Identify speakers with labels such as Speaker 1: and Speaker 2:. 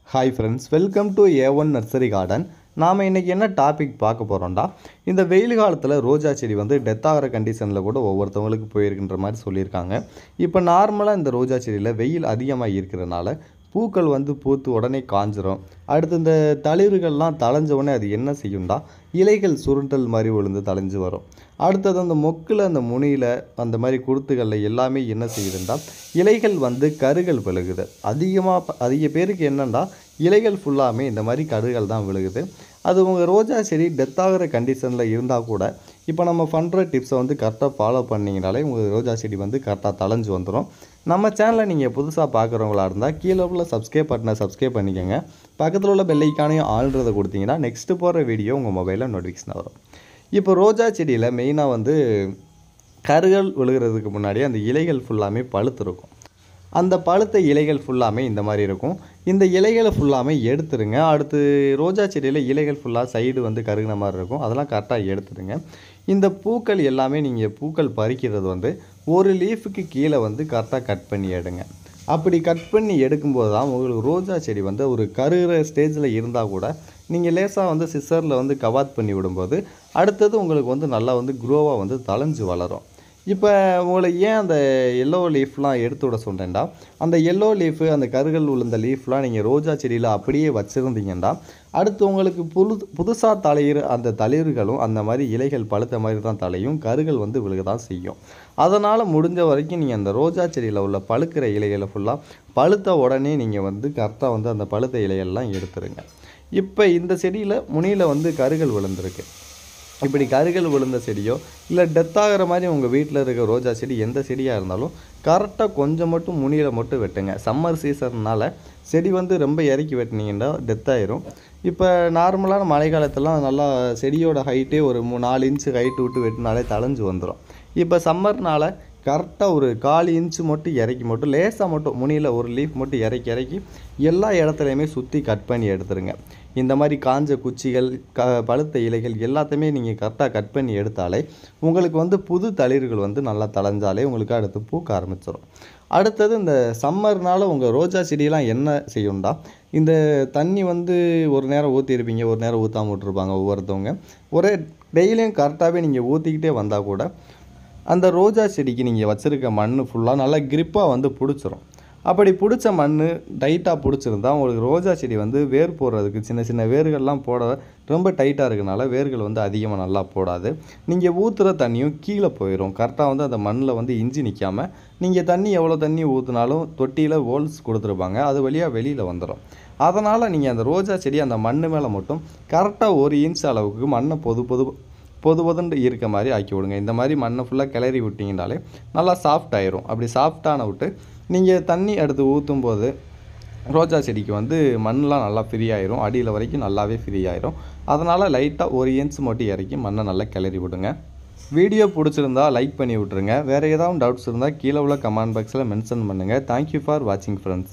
Speaker 1: hi friends welcome to A one nursery garden நாம் இன்றைக்கி என்ன டாபிக் பார்க்க போகிறோம்டா இந்த வெயில் காலத்தில் ரோஜா செடி வந்து டெத் ஆகிற கண்டிஷனில் கூட ஒவ்வொருத்தவங்களுக்கு போயிருக்குன்ற மாதிரி சொல்லியிருக்காங்க இப்போ நார்மலாக இந்த ரோஜா செடியில் வெயில் அதிகமாக இருக்கிறதுனால பூக்கள் வந்து பூத்து உடனே காஞ்சிரும் அடுத்து இந்த தளிர்கள்லாம் தளைஞ்ச உடனே அது என்ன செய்யும்டா இலைகள் சுருண்டல் மாதிரி விழுந்து தளைஞ்சு வரும் அடுத்தது அந்த மொக்கில் அந்த முனியில் அந்த மாதிரி குருத்துகளில் எல்லாமே என்ன செய்யுதுண்டா இலைகள் வந்து கருகள் விழுகுது அதிகமாக அதிக பேருக்கு என்னண்டா இலைகள் ஃபுல்லாமே இந்த மாதிரி கருகள் தான் விழுகுது அது உங்கள் ரோஜா செடி டெத் ஆகிற கண்டிஷனில் இருந்தால் கூட இப்போ நம்ம பண்ணுற டிப்ஸை வந்து கரெக்டாக ஃபாலோ பண்ணிங்கனாலே உங்கள் ரோஜா செடி வந்து கரெக்டாக தளைஞ்சு வந்துடும் நம்ம சேனலை நீங்கள் புதுசாக பார்க்குறவங்களா இருந்தால் கீழே உள்ள சப்ஸ்கிரைப் பட்டனை சப்ஸ்கிரைப் பண்ணிக்கோங்க பக்கத்தில் உள்ள பெல்லைக்கானையும் ஆள்றதை கொடுத்தீங்கன்னா நெக்ஸ்ட்டு போகிற வீடியோ உங்கள் மொபைலில் நோட்டிஃபிகேஷன் வரும் இப்போ ரோஜா செடியில் மெயினாக வந்து கருகள் விழுகிறதுக்கு முன்னாடி அந்த இலைகள் ஃபுல்லாமே பழுத்திருக்கும் அந்த பழுத்த இலைகள் ஃபுல்லாமே இந்த மாதிரி இருக்கும் இந்த இலைகளை ஃபுல்லாமே எடுத்துருங்க அடுத்து ரோஜா செடியில் இலைகள் ஃபுல்லாக சைடு வந்து கருகின மாதிரி இருக்கும் அதெல்லாம் கரெக்டாக எடுத்துருங்க இந்த பூக்கள் எல்லாமே நீங்கள் பூக்கள் பறிக்கிறது வந்து ஒரு லீஃபுக்கு கீழே வந்து கரெக்டாக கட் பண்ணி எடுங்க அப்படி கட் பண்ணி எடுக்கும்போது தான் உங்களுக்கு ரோஜா செடி வந்து ஒரு கருகிற ஸ்டேஜில் இருந்தால் கூட நீங்கள் லேசாக வந்து சிசரில் வந்து கவாத் பண்ணி விடும்போது அடுத்தது உங்களுக்கு வந்து நல்லா வந்து குரோவாக வந்து தளைஞ்சு வளரும் இப்போ உங்களை ஏன் அந்த எல்லோ லீஃப்லாம் எடுத்து விட சொல்கிறேன்டா அந்த எல்லோ லீஃபு அந்த கருகள் விழுந்த லீஃப்லாம் நீங்கள் ரோஜா செடியில் அப்படியே வச்சுருந்தீங்கன்னா அடுத்து உங்களுக்கு புது புதுசாக தலையிற அந்த தளிர்களும் அந்த மாதிரி இலைகள் பழுத்த மாதிரி தான் தலையும் கருகள் வந்து விழுக தான் செய்யும் அதனால் முடிஞ்ச வரைக்கும் நீங்கள் அந்த ரோஜா செடியில் உள்ள பழுக்கிற இலைகளை ஃபுல்லாக பழுத்த உடனே நீங்கள் வந்து கரெக்டாக வந்து அந்த பழுத்த இலைகள்லாம் எடுத்துருங்க இப்போ இந்த செடியில் முனியில் வந்து கருகள் விழுந்திருக்கு இப்படி கருகள் விழுந்த செடியோ இல்லை டெத் ஆகிற மாதிரி உங்கள் வீட்டில் இருக்க ரோஜா செடி எந்த செடியாக இருந்தாலும் கரெக்டாக கொஞ்சம் மட்டும் முனியில் மட்டும் வெட்டுங்க சம்மர் சீசன்னால் செடி வந்து ரொம்ப இறக்கி வெட்டினீங்கன்னா டெத் ஆயிரும் இப்போ நார்மலான மழை காலத்துலாம் நல்லா செடியோட ஹைட்டே ஒரு மூ நாலு இன்ச்சு ஹைட்டு விட்டு வெட்டினாலே தளைஞ்சு வந்துடும் இப்போ சம்மர்னால் கரெக்டாக ஒரு கால் இன்ச்சு மட்டும் இறக்கி மட்டும் லேசாக மட்டும் முனியில் ஒரு லீஃப் மட்டும் இறக்கி இறக்கி எல்லா இடத்துலையுமே சுற்றி கட் பண்ணி எடுத்துருங்க இந்த மாதிரி காஞ்ச குச்சிகள் க பழுத்த இலைகள் எல்லாத்தையுமே நீங்கள் கரெக்டாக கட் பண்ணி எடுத்தாலே உங்களுக்கு வந்து புது தளிர்கள் வந்து நல்லா தளைஞ்சாலே உங்களுக்கு அடுத்து பூக்க ஆரம்பிச்சிடும் அடுத்தது இந்த சம்மர்னால் உங்கள் ரோஜா செடியெல்லாம் என்ன செய்யும்டா இந்த தண்ணி வந்து ஒரு நேரம் ஊற்றிருப்பீங்க ஒரு நேரம் ஊற்றாம விட்ருப்பாங்க ஒவ்வொருத்தவங்க ஒரே டெய்லியும் கரெக்டாகவே நீங்கள் ஊற்றிக்கிட்டே வந்தால் கூட அந்த ரோஜா செடிக்கு நீங்கள் வச்சுருக்க மண் ஃபுல்லாக நல்லா கிரிப்பாக வந்து பிடிச்சிரும் அப்படி பிடிச்ச மண் டைட்டாக பிடிச்சிருந்தா உங்களுக்கு ரோஜா செடி வந்து வேர் போடுறதுக்கு சின்ன சின்ன வேர்கள்லாம் போட ரொம்ப டைட்டாக இருக்கனால வேர்கள் வந்து அதிகமாக நல்லா போடாது நீங்கள் ஊற்றுற தண்ணியும் கீழே போயிடும் கரெக்டாக வந்து அந்த மண்ணில் வந்து இஞ்சி நிற்காமல் நீங்கள் தண்ணி எவ்வளோ தண்ணி ஊற்றினாலும் தொட்டியில் ஹோல்ஸ் கொடுத்துருப்பாங்க அது வழியாக வெளியில் வந்துடும் அதனால் நீங்கள் அந்த ரோஜா செடி அந்த மண் மேலே மட்டும் கரெக்டாக ஒரு இன்ச் அளவுக்கு மண்ணை பொது பொது பொது பொதுன்னு இருக்க மாதிரி ஆக்கி விடுங்க இந்த மாதிரி மண்ணை ஃபுல்லாக கிளறி விட்டிங்கனாலே நல்லா சாஃப்ட் ஆயிரும் அப்படி சாஃப்டான விட்டு நீங்கள் தண்ணி எடுத்து ஊற்றும் போது ரோஜா செடிக்கு வந்து மண்ணெலாம் நல்லா ஃப்ரீ ஆயிரும் அடியில் வரைக்கும் நல்லாவே ஃப்ரீ ஆயிரும் அதனால் லைட்டாக ஒரு இன்ச் மட்டும் இறக்கி மண்ணை நல்லா கிளறி விடுங்க வீடியோ பிடிச்சிருந்தா லைக் பண்ணி விட்ருங்க வேறு ஏதாவது டவுட்ஸ் இருந்தால் கீழே உள்ள கமெண்ட் பாக்ஸில் மென்ஷன் பண்ணுங்கள் தேங்க்யூ ஃபார் வாட்சிங் ஃப்ரெண்ட்ஸ்